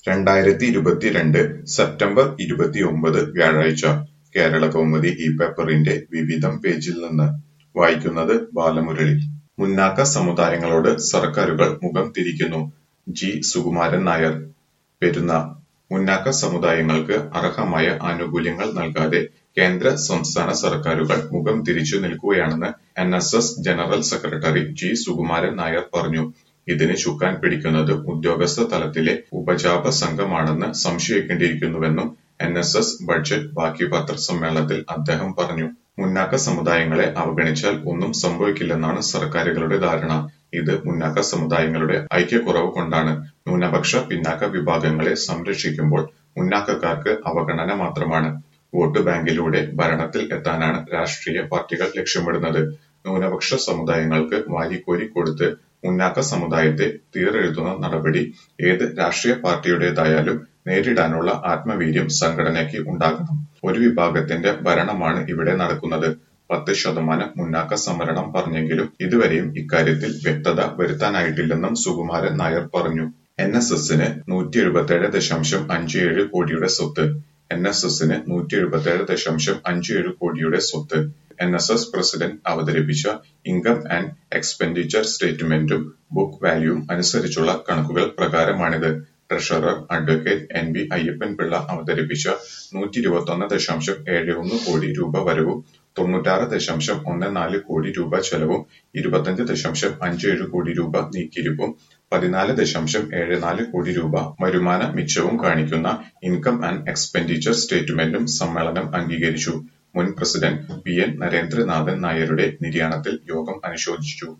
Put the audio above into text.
രണ്ടായിരത്തി ഇരുപത്തിരണ്ട് സെപ്റ്റംബർ ഇരുപത്തിയൊമ്പത് വ്യാഴാഴ്ച കേരളകൗമുദി ഈ പേപ്പറിന്റെ വിവിധം പേജിൽ നിന്ന് വായിക്കുന്നത് ബാലമുരളി. മുന്നാക്ക സമുദായങ്ങളോട് സർക്കാരുകൾ മുഖം തിരിക്കുന്നു. ജി സുകുമാരൻ നായർ പെരുന്ന മുന്നാക്ക സമുദായങ്ങൾക്ക് അർഹമായ ആനുകൂല്യങ്ങൾ നൽകാതെ കേന്ദ്ര സംസ്ഥാന സർക്കാരുകൾ മുഖം തിരിച്ചു നിൽക്കുകയാണെന്ന് N S S general secretary G Sukumaran Nair പറഞ്ഞു. ഇതിന് ചുക്കാൻ പിടിക്കുന്നത് ഉദ്യോഗസ്ഥ തലത്തിലെ ഉപജാപ സംഘമാണെന്ന് സംശയിക്കേണ്ടിയിരിക്കുന്നുവെന്നും എൻ എസ് എസ് ബഡ്ജറ്റ് ബാക്കിപത്ര സമ്മേളനത്തിൽ അദ്ദേഹം പറഞ്ഞു. മുന്നാക്ക സമുദായങ്ങളെ അവഗണിച്ചാൽ ഒന്നും സംഭവിക്കില്ലെന്നാണ് സർക്കാരുകളുടെ ധാരണ. ഇത് മുന്നാക്ക സമുദായങ്ങളുടെ ഐക്യക്കുറവ് കൊണ്ടാണ്. ന്യൂനപക്ഷ പിന്നാക്ക വിഭാഗങ്ങളെ സംരക്ഷിക്കുമ്പോൾ മുന്നാക്കക്കാർക്ക് അവഗണന മാത്രമാണ്. വോട്ട് ബാങ്കിലൂടെ ഭരണത്തിൽ എത്താനാണ് രാഷ്ട്രീയ പാർട്ടികൾ ലക്ഷ്യമിടുന്നത്. ന്യൂനപക്ഷ സമുദായങ്ങൾക്ക് വാരിക്കോരി കൊടുത്ത് മുന്നാക്ക സമുദായത്തെ തീറെഴുതുന്ന നടപടി ഏത് രാഷ്ട്രീയ പാർട്ടിയുടേതായാലും നേരിടാനുള്ള ആത്മവീര്യം സംഘടനയ്ക്ക് ഉണ്ടാകണം. ഒരു വിഭാഗത്തിന്റെ ഭരണമാണ് ഇവിടെ നടക്കുന്നത്. പത്ത് ശതമാനം മുന്നാക്ക സംവരണം പറഞ്ഞെങ്കിലും ഇതുവരെയും ഇക്കാര്യത്തിൽ വ്യക്തത വരുത്താനായിട്ടില്ലെന്നും സുകുമാരൻ നായർ പറഞ്ഞു. എൻ എസ് എസിന് നൂറ്റിയെഴുപത്തേഴ് ദശാംശം അഞ്ചേഴ് കോടിയുടെ സ്വത്ത് എൻ എസ് എസിന് നൂറ്റിയെഴുപത്തേഴ് ദശാംശം അഞ്ചേഴ് കോടിയുടെ സ്വത്ത് എൻ എസ് എസ് പ്രസിഡന്റ് അവതരിപ്പിച്ച ഇൻകം ആൻഡ് എക്സ്പെൻഡിച്ചർ സ്റ്റേറ്റ്മെന്റും ബുക്ക് വാല്യൂവും അനുസരിച്ചുള്ള കണക്കുകൾ പ്രകാരമാണിത്. Treasurer advocate N V Ayyappan Pillai അവതരിപ്പിച്ച നൂറ്റിയിരുപത്തൊന്ന് ദശാംശം ഏഴ് ഒന്ന് കോടി രൂപ വരവും തൊണ്ണൂറ്റാറ് ദശാംശം ഒന്ന് നാല് കോടി രൂപ ചെലവും ഇരുപത്തഞ്ച് ദശാംശം അഞ്ചേഴ് കോടി രൂപ നീക്കിയിരിപ്പും പതിനാല് ദശാംശം ഏഴ് നാല് കോടി രൂപ വരുമാന മിച്ചവും കാണിക്കുന്ന ഇൻകം ആൻഡ് എക്സ്പെൻഡിച്ചർ സ്റ്റേറ്റ്മെന്റും സമ്മേളനം അംഗീകരിച്ചു. മുൻ പ്രസിഡന്റ് പി എൻ നരേന്ദ്രനാഥൻ നായരുടെ നിര്യാണത്തിൽ യോഗം അനുശോചിച്ചു.